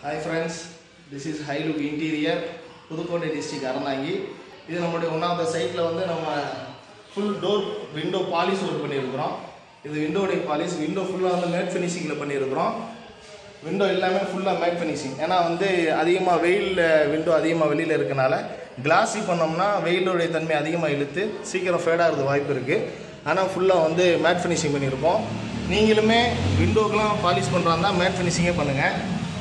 hi friends this is high look interior Pudukkottai district Aranthangi இது நம்முடைய one of the சைட்டில் வந்து நம்ம full door window polish work பண்ணியிருக்கிறோம் இது விண்டோடைய பாலிஷ் விண்டோ ஃபுல்லாக வந்து மேட் ஃபினிஷிங்கில் பண்ணியிருக்கிறோம் விண்டோ எல்லாமே ஃபுல்லாக மேட் ஃபினிஷிங் ஏன்னா வந்து அதிகமாக வெயிலில் விண்டோ அதிகமாக வெளியில் இருக்கனால கிளாஸி பண்ணோம்னா வெயிலுடைய தன்மை அதிகமாக இழுத்து சீக்கிரம் ஃபேடாகிறது வாய்ப்பு இருக்குது ஆனால் ஃபுல்லாக வந்து மேட் ஃபினிஷிங் பண்ணியிருக்கோம் நீங்களுமே விண்டோக்கெலாம் பாலிஷ் பண்ணுறாந்தா மேட் ஃபினிஷிங்கே பண்ணுங்கள்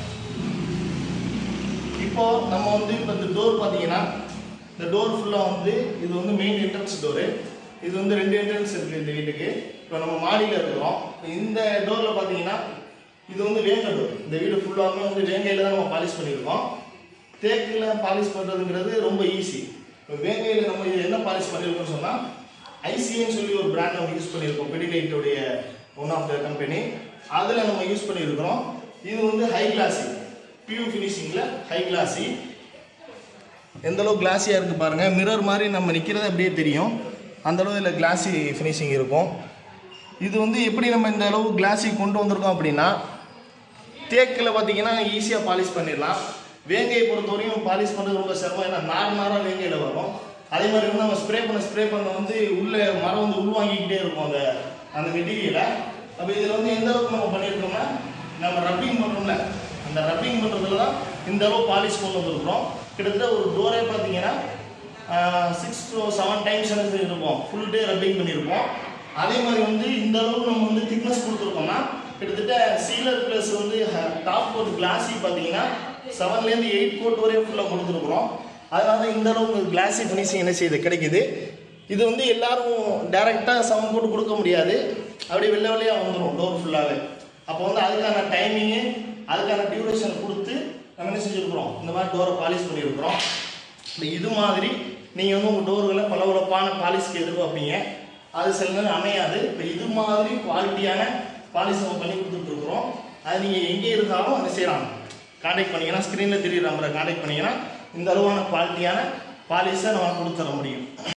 இப்போ நம்ம வந்து இப்போ இந்த டோர் பார்த்தீங்கன்னா இந்த டோர் ஃபுல்லாக வந்து இது வந்து மெயின் என்ட்ரன்ஸ் டோரு இது வந்து ரெண்டு என்ட்ரன்ஸ் இருக்குது இந்த வீட்டுக்கு இப்போ நம்ம மாடியில் இருக்கிறோம் இப்போ இந்த டோரில் பார்த்தீங்கன்னா இது வந்து வேங்க டோர் இந்த வீடு ஃபுல்லாகவே வந்து வேங்கையில் தான் நம்ம பாலிஷ் பண்ணியிருக்கோம் தேக்கில் பாலிஷ் பண்ணுறதுங்கிறது ரொம்ப ஈஸி இப்போ வேங்கையில் நம்ம இது என்ன பாலிஷ் பண்ணியிருக்கோம்னு சொன்னால் ஐசின்னு சொல்லி ஒரு பிராண்ட் நம்ம யூஸ் பண்ணியிருக்கோம் பெடிலைட்டோடைய ஒன் ஆஃப் த கம்பெனி அதில் நம்ம யூஸ் பண்ணியிருக்கிறோம் இது வந்து ஹை கிளாஸி பியூ ஃபினிஷிங்கில் ஹை கிளாஸி எந்த அளவுக்கு கிளாஸியாக இருக்குது பாருங்கள் மிரர் மாதிரி நம்ம நிற்கிறது அப்படியே தெரியும் அந்த அளவு இதில் கிளாஸி ஃபினிஷிங் இருக்கும் இது வந்து எப்படி நம்ம இந்த அளவு கிளாஸி கொண்டு வந்திருக்கோம் அப்படின்னா தேக்கில் பார்த்தீங்கன்னா ஈஸியாக பாலிஷ் பண்ணிடலாம் வேங்கையை பொறுத்தவரையும் பாலிஷ் பண்ணுறது ரொம்ப சிரமம் ஏன்னா நார் நாராக வேங்கையில் வரும் அதே மாதிரி வந்து நம்ம ஸ்ப்ரே பண்ண ஸ்ப்ரே பண்ண வந்து உள்ளே மரம் வந்து உள்வாங்கிக்கிட்டே இருக்கும் அந்த அந்த மெட்டீரியலை அப்போ இதில் வந்து எந்த அளவுக்கு நம்ம பண்ணியிருக்கோம்னா நம்ம ரப்பிங் பண்ணுறோம்ல அந்த ரப்பிங் பண்ணுறதுல தான் இந்த அளவு பாலிஷ் கொண்டு வந்திருக்கிறோம் கிட்டத்தட்ட ஒரு டோரே பார்த்தீங்கன்னா சிக்ஸ் டு செவன் டைம்ஸ் எனக்கு இருக்கும் ஃபுல் டே ரப்பிங் பண்ணியிருப்போம் அதே மாதிரி வந்து இந்த அளவுக்கு நம்ம வந்து திக்னஸ் கொடுத்துருக்கோம்னா கிட்டத்தட்ட சீலர் ப்ளஸ் வந்து டாப் ஒரு கிளாஸி பார்த்தீங்கன்னா செவன்லேருந்து எயிட் கோட் வரையும் ஃபுல்லாக கொடுத்துருக்குறோம் அதனால தான் இந்த அளவுக்கு கிளாஸி ஃபினிஷிங் என்ன செய்யுது கிடைக்குது இது வந்து எல்லாரும் டேரெக்டாக செவன் கோட் கொடுக்க முடியாது அப்படியே வெள்ளை வெள்ளையாக வந்துடும் டோர் ஃபுல்லாகவே அப்போ வந்து அதுக்கான டைமிங்கு அதுக்கான டியூரேஷன் கொடுத்து நம்ம என்ன செஞ்சுருக்குறோம் இந்த மாதிரி டோரை பாலிஷ் பண்ணியிருக்கிறோம் இப்போ இது மாதிரி நீங்கள் வந்து உங்கள் டோர்களை பளபளப்பான பாலிஷ்க்கு எதிர்பார்ப்பீங்க அது சில நேரம் அமையாது இப்போ இது மாதிரி குவாலிட்டியான பாலிஷ் நம்ம பண்ணி கொடுத்துட்ருக்குறோம் அது நீங்கள் எங்கே இருந்தாலும் அதை செய்யலாம் காண்டாக்ட் பண்ணிங்கன்னா ஸ்க்ரீனில் தெரியுற நம்பரை காண்டாக்ட் பண்ணிங்கன்னா இந்த அளவான குவாலிட்டியான பாலிஷை நம்ம கொடுத்துட முடியும்